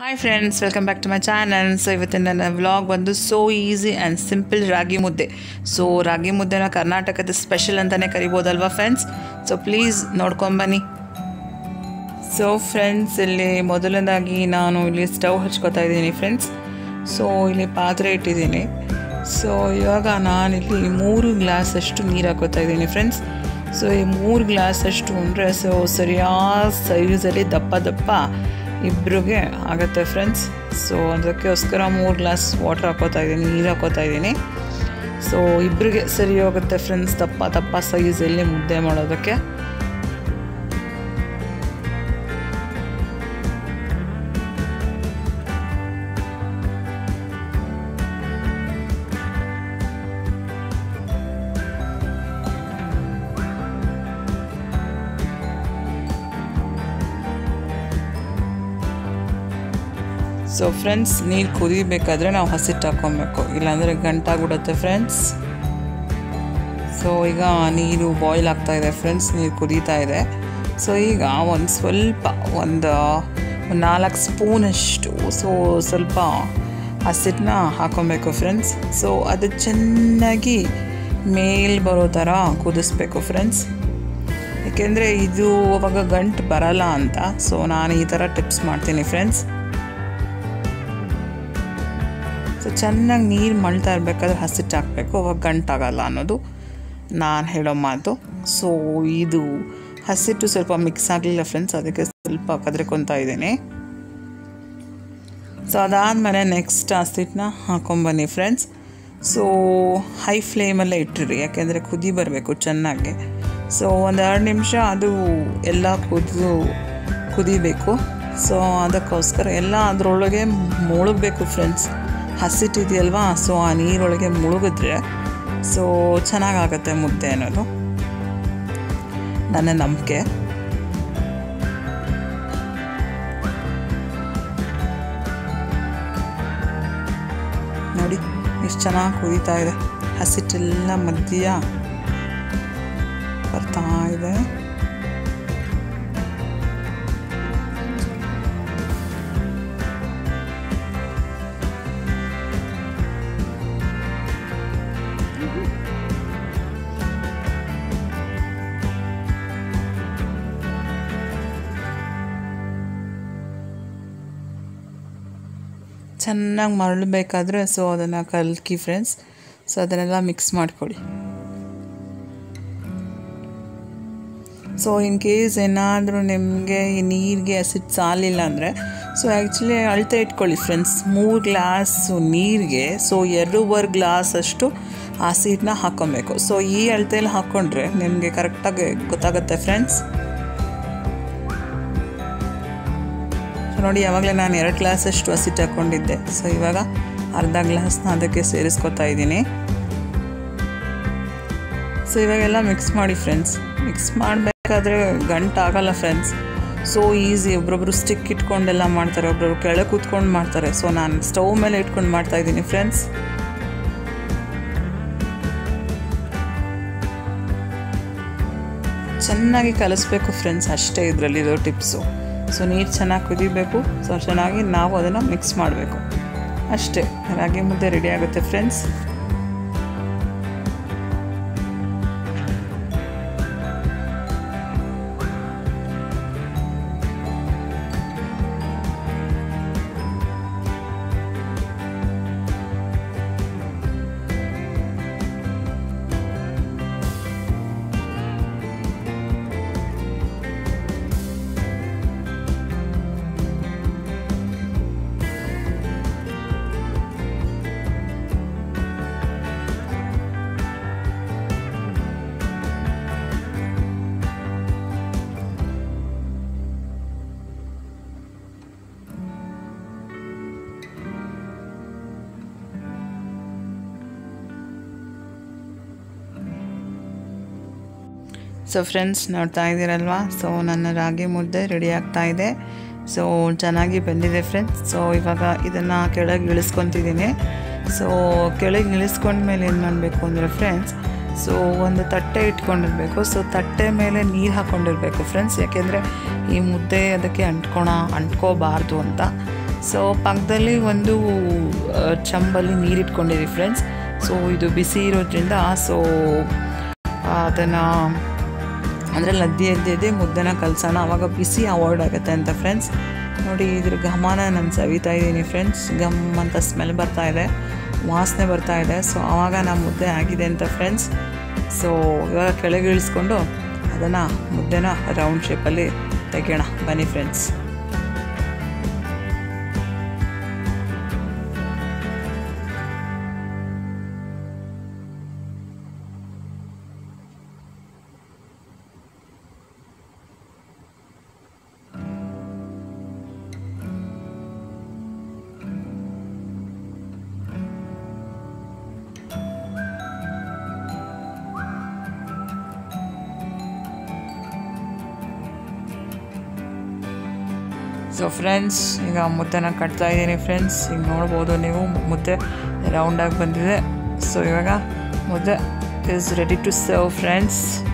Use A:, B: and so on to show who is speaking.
A: hi friends welcome back to my channel so ಇವತ್ತಿನ ನನ್ನ vlog ಬಂದು so easy and simple ragi mudde so ragi ಮುದ್ದೆನ ಕರ್ನಾಟಕದ ಸ್ಪೆಷಲ್ ಅಂತಲೇ ಕರಿಬೋದಲ್ವಾ ಫ್ರೆಂಡ್ಸ್ ಸೊ ಪ್ಲೀಸ್ ನೋಡ್ಕೊಂಬನ್ನಿ ಸೊ ಫ್ರೆಂಡ್ಸ್ ಇಲ್ಲಿ ಮೊದಲನೇದಾಗಿ ನಾನು ಇಲ್ಲಿ ಸ್ಟವ್ ಹಚ್ಕೋತಾ ಇದ್ದೀನಿ ಫ್ರೆಂಡ್ಸ್ ಸೊ ಇಲ್ಲಿ ಪಾತ್ರೆ ಇಟ್ಟಿದ್ದೀನಿ ಸೊ ಇವಾಗ ನಾನಿಲ್ಲಿ ಮೂರು ಗ್ಲಾಸಷ್ಟು ನೀರು ಹಾಕೋತಾ ಇದ್ದೀನಿ ಫ್ರೆಂಡ್ಸ್ ಸೊ ಈ ಮೂರು ಗ್ಲಾಸಷ್ಟು ಉಂಡ್ರೆ ಸೊ ಸರಿಯಾದ ಸೈಜಲ್ಲಿ ದಪ್ಪ ದಪ್ಪ ಇಬ್ರಿಗೆ ಆಗುತ್ತೆ ಫ್ರೆಂಡ್ಸ್ ಸೊ ಅದಕ್ಕೋಸ್ಕರ ಮೂರು ಗ್ಲಾಸ್ ವಾಟರ್ ಹಾಕೋತಾ ಇದ್ದೀನಿ ನೀರು ಹಾಕೋತಾ ಇದ್ದೀನಿ ಸೊ ಇಬ್ಬರಿಗೆ ಸರಿ ಹೋಗುತ್ತೆ ಫ್ರೆಂಡ್ಸ್ ದಪ್ಪ ದಪ್ಪ ಸೈಜಲ್ಲಿ ಮುದ್ದೆ ಮಾಡೋದಕ್ಕೆ ಸೊ ಫ್ರೆಂಡ್ಸ್ ನೀರು ಕುದಿಬೇಕಾದ್ರೆ ನಾವು ಹಸಿಟ್ಟು ಹಾಕ್ಕೊಬೇಕು ಇಲ್ಲಾಂದರೆ ಗಂಟಾಗ್ಬಿಡುತ್ತೆ ಫ್ರೆಂಡ್ಸ್ ಸೊ ಈಗ ನೀರು ಬಾಯ್ಲ್ ಆಗ್ತಾ ಇದೆ ಫ್ರೆಂಡ್ಸ್ ನೀರು ಕುದೀತಾ ಇದೆ ಸೊ ಈಗ ಒಂದು ಸ್ವಲ್ಪ ಒಂದು ನಾಲ್ಕು ಸ್ಪೂನಷ್ಟು ಸೊ ಸ್ವಲ್ಪ ಹಸಿಟ್ಟನ್ನ ಹಾಕೊಬೇಕು ಫ್ರೆಂಡ್ಸ್ ಸೊ ಅದು ಚೆನ್ನಾಗಿ ಮೇಲ್ ಬರೋ ಥರ ಕುದಿಸ್ಬೇಕು ಫ್ರೆಂಡ್ಸ್ ಏಕೆಂದರೆ ಇದು ಅವಾಗ ಗಂಟು ಬರಲ್ಲ ಅಂತ ಸೊ ನಾನು ಈ ಥರ ಟಿಪ್ಸ್ ಮಾಡ್ತೀನಿ ಫ್ರೆಂಡ್ಸ್ ಸೊ ಚೆನ್ನಾಗಿ ನೀರು ಮಳ್ತಾ ಇರಬೇಕಾದ್ರೆ ಹಸಿಟ್ಟು ಹಾಕಬೇಕು ಅವಾಗ ಗಂಟಾಗಲ್ಲ ಅನ್ನೋದು ನಾನು ಹೇಳೋ ಮಾತು ಸೊ ಇದು ಹಸಿಟ್ಟು ಸ್ವಲ್ಪ ಮಿಕ್ಸ್ ಆಗಲಿಲ್ಲ ಫ್ರೆಂಡ್ಸ್ ಅದಕ್ಕೆ ಸ್ವಲ್ಪ ಕದ್ರಿಕೊತಾ ಇದ್ದೀನಿ ಸೊ ಅದಾದಮೇಲೆ ನೆಕ್ಸ್ಟ್ ಹಸಿಟ್ಟನ್ನ ಹಾಕೊಂಬನ್ನಿ ಫ್ರೆಂಡ್ಸ್ ಸೊ ಹೈ ಫ್ಲೇಮಲ್ಲೇ ಇಟ್ಟಿರಿ ಯಾಕೆಂದರೆ ಕುದಿ ಬರಬೇಕು ಚೆನ್ನಾಗಿ ಸೊ ಒಂದು ಎರಡು ನಿಮಿಷ ಅದು ಎಲ್ಲ ಕುದಿದು ಕುದಿಬೇಕು ಸೊ ಅದಕ್ಕೋಸ್ಕರ ಎಲ್ಲ ಅದರೊಳಗೆ ಮುಳುಗಬೇಕು ಫ್ರೆಂಡ್ಸ್ ಹಸಿಟ್ಟಿದೆಯಲ್ವಾ ಸೊ ಆ ನೀರೊಳಗೆ ಮುಳುಗಿದ್ರೆ ಸೊ ಚೆನ್ನಾಗಾಗತ್ತೆ ಮುದ್ದೆ ಅನ್ನೋದು ನನ್ನ ನಂಬಿಕೆ ನೋಡಿ ಎಷ್ಟು ಚೆನ್ನಾಗಿ ಕುದೀತಾ ಇದೆ ಹಸಿಟ್ಟೆಲ್ಲ ಮಧ್ಯ ಬರ್ತಾ ಇದೆ ಚೆನ್ನಾಗಿ ಮರಳಬೇಕಾದ್ರೆ ಸೊ ಅದನ್ನು ಕಲ್ಕಿ ಫ್ರೆಂಡ್ಸ್ ಸೊ ಅದನ್ನೆಲ್ಲ ಮಿಕ್ಸ್ ಮಾಡ್ಕೊಳ್ಳಿ ಸೊ ಇನ್ ಕೇಸ್ ಏನಾದರೂ ನಿಮಗೆ ಈ ನೀರಿಗೆ ಹಸಿಟ್ಟು ಸಾಲಿಲ್ಲ ಅಂದರೆ ಸೊ ಆ್ಯಕ್ಚುಲಿ ಅಳತೆ ಇಟ್ಕೊಳ್ಳಿ ಫ್ರೆಂಡ್ಸ್ ಮೂರು ಗ್ಲಾಸು ನೀರಿಗೆ ಸೊ ಎರಡೂವರೆ ಗ್ಲಾಸ್ ಅಷ್ಟು ಹಸಿಟ್ಟನ್ನ ಹಾಕ್ಕೊಬೇಕು ಸೊ ಈ ಅಳತೆಯಲ್ಲಿ ಹಾಕ್ಕೊಂಡ್ರೆ ನಿಮಗೆ ಕರೆಕ್ಟಾಗಿ ಗೊತ್ತಾಗುತ್ತೆ ಫ್ರೆಂಡ್ಸ್ ಸೊ ನೋಡಿ ಯಾವಾಗಲೇ ನಾನು ಎರಡು ಗ್ಲಾಸಷ್ಟು ಹಸಿಟ್ಟು ಹಾಕ್ಕೊಂಡಿದ್ದೆ ಸೊ ಇವಾಗ ಅರ್ಧ ಗ್ಲಾಸ್ನ ಅದಕ್ಕೆ ಸೇರಿಸ್ಕೊತಾ ಇದ್ದೀನಿ ಸೊ ಇವಾಗೆಲ್ಲ ಮಿಕ್ಸ್ ಮಾಡಿ ಫ್ರೆಂಡ್ಸ್ ಮಿಕ್ಸ್ ಮಾಡಬೇಕಾದ್ರೆ ಗಂಟು ಆಗಲ್ಲ ಫ್ರೆಂಡ್ಸ್ ಸೊ ಈಸಿ ಒಬ್ರೊಬ್ರು ಸ್ಟಿಕ್ ಇಟ್ಕೊಂಡೆಲ್ಲ ಮಾಡ್ತಾರೆ ಒಬ್ರೊಬ್ರು ಕೆಳಗೆ ಕೂತ್ಕೊಂಡು ಮಾಡ್ತಾರೆ ಸೊ ನಾನು ಸ್ಟವ್ ಮೇಲೆ ಇಟ್ಕೊಂಡು ಮಾಡ್ತಾ ಇದ್ದೀನಿ ಫ್ರೆಂಡ್ಸ್ ಚೆನ್ನಾಗಿ ಕಲಿಸ್ಬೇಕು ಫ್ರೆಂಡ್ಸ್ ಅಷ್ಟೇ ಇದರಲ್ಲಿರೋ ಟಿಪ್ಸು ಸೊ ನೀರು ಚೆನ್ನಾಗಿ ಕುದಿಬೇಕು ಸೊ ಚೆನ್ನಾಗಿ ನಾವು ಅದನ್ನು ಮಿಕ್ಸ್ ಮಾಡಬೇಕು ಅಷ್ಟೇ ರಾಗಿ ಮುದ್ದೆ ರೆಡಿ ಆಗುತ್ತೆ ಫ್ರೆಂಡ್ಸ್ ಸೊ ಫ್ರೆಂಡ್ಸ್ ನೋಡ್ತಾ ಇದ್ದೀರಲ್ವಾ ಸೊ ನನ್ನ ರಾಗಿ ಮುದ್ದೆ ರೆಡಿ ಆಗ್ತಾ ಇದೆ ಸೊ ಚೆನ್ನಾಗಿ ಬಂದಿದೆ ಫ್ರೆಂಡ್ಸ್ ಸೊ ಇವಾಗ ಇದನ್ನು ಕೆಳಗೆ ಇಳಿಸ್ಕೊತಿದ್ದೀನಿ ಸೊ ಕೆಳಗೆ ಇಳಿಸ್ಕೊಂಡ್ಮೇಲೆ ಏನು ಮಾಡಬೇಕು ಅಂದರೆ ಫ್ರೆಂಡ್ಸ್ ಸೊ ಒಂದು ತಟ್ಟೆ ಇಟ್ಕೊಂಡಿರಬೇಕು ಸೊ ತಟ್ಟೆ ಮೇಲೆ ನೀರು ಹಾಕ್ಕೊಂಡಿರ್ಬೇಕು ಫ್ರೆಂಡ್ಸ್ ಯಾಕೆಂದರೆ ಈ ಮುದ್ದೆ ಅದಕ್ಕೆ ಅಂಟ್ಕೊಳ ಅಂಟ್ಕೋಬಾರ್ದು ಅಂತ ಸೊ ಪಕ್ಕದಲ್ಲಿ ಒಂದು ಆ, ಚಂಬಲ್ಲಿ ನೀರಿಟ್ಕೊಂಡಿರಿ ಫ್ರೆಂಡ್ಸ್ ಸೊ ಇದು ಬಿಸಿ ಇರೋದ್ರಿಂದ ಸೊ ಅದನ್ನು ಅಂದರೆ ಲದ್ದಿ ಎದ್ದಿದ್ದೆ ಮುದ್ದೆನ ಕಲ್ಸೋಣ ಆವಾಗ ಬಿಸಿ ಅವಾಯ್ಡ್ ಆಗುತ್ತೆ ಅಂತ ಫ್ರೆಂಡ್ಸ್ ನೋಡಿ ಇದ್ರ ಘಮನ ನಾನು ಸವಿತಾ ಇದ್ದೀನಿ ಫ್ರೆಂಡ್ಸ್ ಗಮ್ ಅಂತ ಸ್ಮೆಲ್ ಬರ್ತಾ ಇದೆ ವಾಸನೆ ಬರ್ತಾ ಇದೆ ಸೊ ಆವಾಗ ನಮ್ಮ ಮುದ್ದೆ ಆಗಿದೆ ಅಂತ ಫ್ರೆಂಡ್ಸ್ ಸೊ ಇವಾಗ ಕೆಳಗೆ ಇಳಿಸ್ಕೊಂಡು ಅದನ್ನು ಮುದ್ದೆನ ರೌಂಡ್ ಶೇಪಲ್ಲಿ ತೆಗೆಯೋಣ ಬನ್ನಿ ಫ್ರೆಂಡ್ಸ್ ಸೊ ಫ್ರೆಂಡ್ಸ್ ಈಗ ಮುದ್ದೆನ ಕಟ್ತಾ ಇದ್ದೀನಿ ಫ್ರೆಂಡ್ಸ್ ಈಗ ನೋಡ್ಬೋದು ನೀವು ಮುದ್ದೆ ರೌಂಡಾಗಿ ಬಂದಿದೆ ಸೊ ಇವಾಗ mudde is ready to serve friends